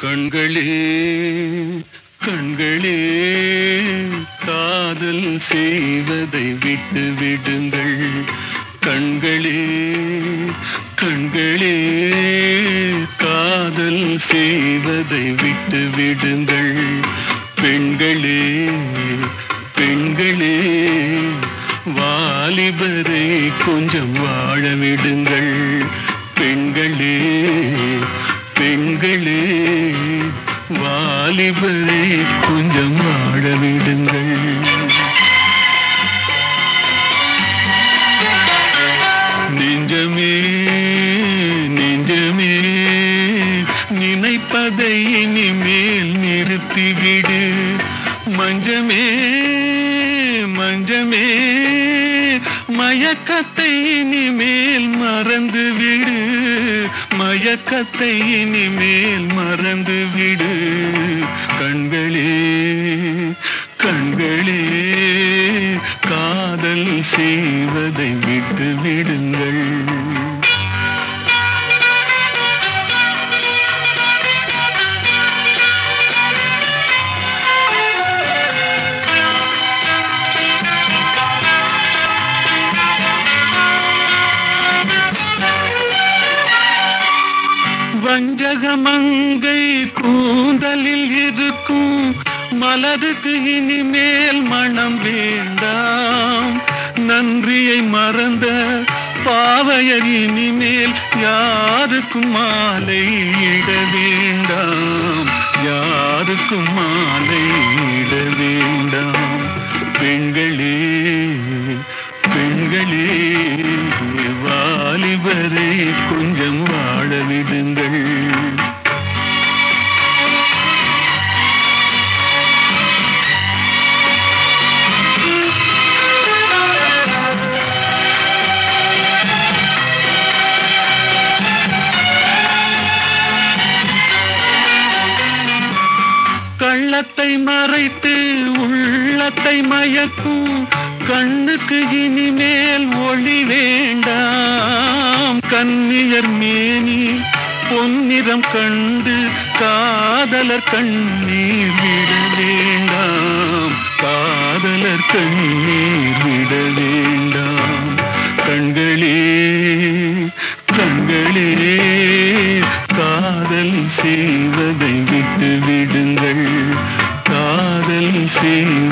கண்களே கண்களே காதல் செய்வதை விட்டு விடுங்கள் கண்களே கண்களே காதல் செய்வதை விட்டு விடுங்கள் பெண்களே பெண்களே வாலிபரை கொஞ்சம் வாழ விடுங்கள் பெண்களே பெண்களே வாலிபரை கொஞ்சம் வாழ விடுங்கள் நெஞ்சமே நெஞ்சமே நினைப்பதை இனிமேல் நிறுத்திவிடு மஞ்சமே மஞ்சமே மயக்கத்தை இனிமேல் மறந்து விடு மயக்கத்தை இனிமேல் மறந்து விடு கண்களே கண்களே காதல் செய்வதை விட்டு விடுங்கள் வஞ்சகமங்கை கூந்தலில் இருக்கும் மலருக்கு இனிமேல் மனம் வேண்டாம் நன்றியை மறந்த பாவையர் இனிமேல் யாருக்கும் மாலை இட வேண்டாம் யாருக்கும் மாலை இட வேண்டாம் பெண்களே பெண்களே வாலிபரை கொஞ்சம் வாழ விடுங்கள் கள்ளத்தை மறைத்து உள்ளத்தை மயக்கும் கண்ணுக்கு இனிமேல் ஒளி வேண்டாம் கன்னியர் மேனி பொன்னிறம் கண்டு காதலர் கண்ணீர் விட வேண்டாம் காதலர் கண்ணீர் விட வேண்டாம் கண்களே கண்களே காதல் செய்வதை விட்டு விடுங்கள் காதல் செய்